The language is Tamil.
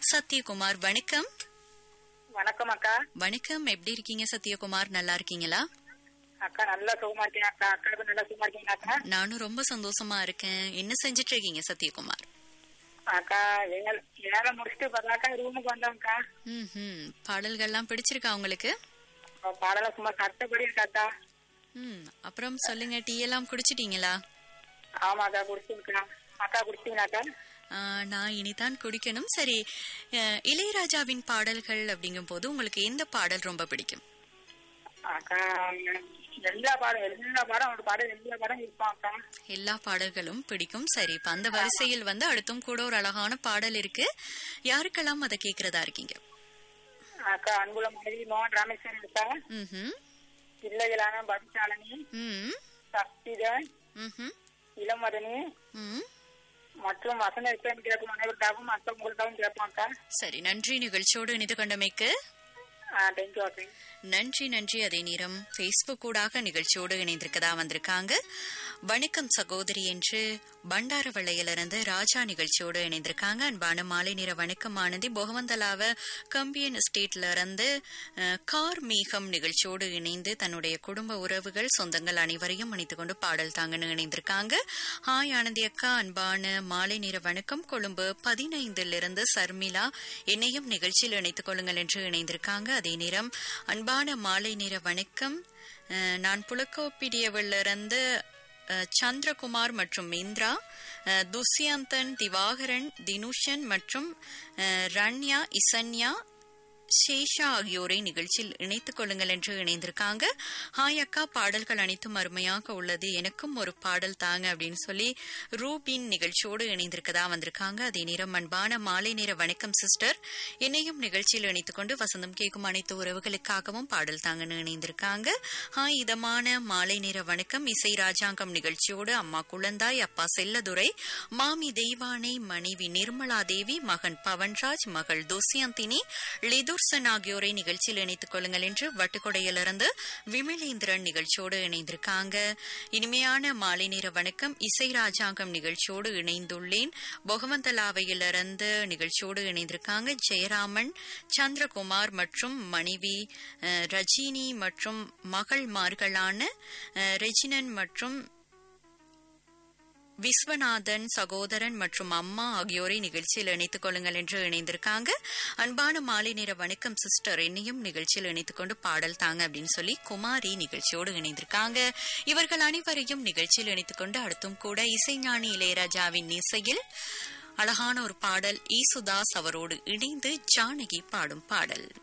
சத்யகுமார் வணக்கம் வணக்கம் அக்கா வணக்கம் எப்படி இருக்கீங்க சத்யகுமார் நல்லா இருக்கீங்களா அக்கா நல்லா சுகமா இருக்கீங்க அக்கா அக்காவுக்கு நல்லா சுகமா இருக்கீங்க அக்கா நானும் ரொம்ப சந்தோஷமா இருக்கேன் என்ன செஞ்சுட்டு இருக்கீங்க சத்யகுமார் அக்கா வேலை வேலை முடிச்சுட்டு பார்த்தாக்கா ரூமுக்கு வந்தோம்க்கா ம் பாடல்கள்லாம் பிடிச்சிருக்கா உங்களுக்கு பாடல சும்மா கஷ்டப்படி இருக்காக்கா ம் அப்புறம் சொல்லுங்க டீ எல்லாம் குடிச்சிட்டீங்களா ஆமாக்கா குடிச்சுருக்கா அக்கா குடிச்சிங்களாக்கா ஆ, நான் இனிதான் குடிக்கணும் சரி அஹ், இளையராஜாவின் பாடல்கள் அப்படிங்கும் போது உங்களுக்கு எந்த பாடல் ரொம்ப பிடிக்கும் அக்கா எல்லா பாடம் எல்லா பாடம் அவரோட பாடம் எல்லா பாடம் இருப்பான் அக்கா எல்லா பாடல்களும் பிடிக்கும் சரி இப்ப அந்த வரிசையில் வந்து அடுத்தும் கூட ஒரு அழகான பாடல் இருக்கு யாருக்கெல்லாம் அதை கேக்குறதா இருக்கீங்க அக்கா அன்புல மனைவி மோகன் ராமேஸ்வரன் இருக்கா ம்ஹும். பிள்ளைகளான பக்தாளனி ம் சக்திதன் ம்ஹும். இளமதனி ம் மற்றும் வசன எக்ஸாம் கேட்கும் அனைவருக்காகவும் மற்றவங்களுக்காகவும் கேட்போம் அக்கா சரி நன்றி நிகழ்ச்சியோடு இணைந்து கொண்டமைக்கு தேங்க்யூ அக்கா நன்றி நன்றி அதே நேரம் பேஸ்புக் ஊடாக நிகழ்ச்சியோடு இணைந்திருக்கதா வந்திருக்காங்க வணக்கம் சகோதரி என்று பண்டாரவளையிலிருந்து ராஜா நிகழ்ச்சியோடு இணைந்திருக்காங்க அன்பான மாலை நேர வணக்கம் ஆனந்தி பொகவந்தலாவ கம்பியன் எஸ்டேட்ல இருந்து அஹ், கார் மீகம் நிகழ்ச்சியோடு இணைந்து தன்னுடைய குடும்ப உறவுகள் சொந்தங்கள் அனைவரையும் இணைத்துக் கொண்டு பாடல் தாங்கன்னு இணைந்திருக்காங்க ஹாய் ஆனந்தி அக்கா அன்பான மாலை நேர வணக்கம் கொழும்பு பதினைந்திலிருந்து சர்மிளா என்னையும் நிகழ்ச்சியில் இணைத்துக் கொள்ளுங்கள் என்று இணைந்திருக்காங்க அதே நேரம் அன்பான மாலை நேர வணக்கம் அஹ், நான் புலக்கோப்பிடியவிலிருந்து அஹ், சந்திரகுமார் மற்றும் இந்திரா அஹ், துஷ்யந்தன் திவாகரன் தினுஷன் மற்றும் அஹ், ரண்யா இசன்யா சேஷா ஆகியோரை நிகழ்ச்சியில் இணைத்துக் கொள்ளுங்கள் என்று இணைந்திருக்காங்க ஹாய் அக்கா பாடல்கள் அனைத்தும் அருமையாக உள்ளது எனக்கும் ஒரு பாடல் தாங்க அப்படின்னு சொல்லி ரூபின் நிகழ்ச்சியோடு இணைந்திருக்கதா வந்திருக்காங்க அதே நேரம் அன்பான மாலை நேர வணக்கம் சிஸ்டர் என்னையும் நிகழ்ச்சியில் இணைத்துக் கொண்டு வசந்தம் கேட்கும் அனைத்து உறவுகளுக்காகவும் பாடல் தாங்கன்னு இணைந்திருக்காங்க ஹாய் இதமான மாலை நேர வணக்கம் இசை ராஜாங்கம் நிகழ்ச்சியோடு அம்மா குழந்தாய் அப்பா செல்லதுரை மாமி தெய்வானை மனைவி நிர்மலா தேவி மகன் பவன்ராஜ் மகள் துஷ்யந்தினி லிதுர்சன் ஆகியோரை நிகழ்ச்சியில் இணைத்துக் கொள்ளுங்கள் என்று வட்டுக்கொடையிலிருந்து விமலேந்திரன் நிகழ்ச்சியோடு இணைந்திருக்காங்க இனிமையான மாலை நேர வணக்கம் இசை ராஜாங்கம் நிகழ்ச்சியோடு இணைந்துள்ளேன் பொகவந்தலாவையிலிருந்து நிகழ்ச்சியோடு இணைந்திருக்காங்க ஜெயராமன் சந்திரகுமார் மற்றும் மனைவி அஹ், ரஜினி மற்றும் மகள்மார்களான அஹ், ரெஜினன் மற்றும் விஸ்வநாதன் சகோதரன் மற்றும் அம்மா ஆகியோரை நிகழ்ச்சியில் இணைத்துக் கொள்ளுங்கள் என்று இணைந்திருக்காங்க அன்பான மாலை நேர வணக்கம் சிஸ்டர் என்னையும் நிகழ்ச்சியில் இணைத்துக் கொண்டு பாடல் தாங்க அப்படின்னு சொல்லி குமாரி நிகழ்ச்சியோடு இணைந்திருக்காங்க இவர்கள் அனைவரையும் நிகழ்ச்சியில் இணைத்துக் கொண்டு அடுத்தும் கூட இசைஞானி இளையராஜாவின் இசையில் அழகான ஒரு பாடல் ஈசுதாஸ் அவரோடு இணைந்து ஜானகி பாடும் பாடல்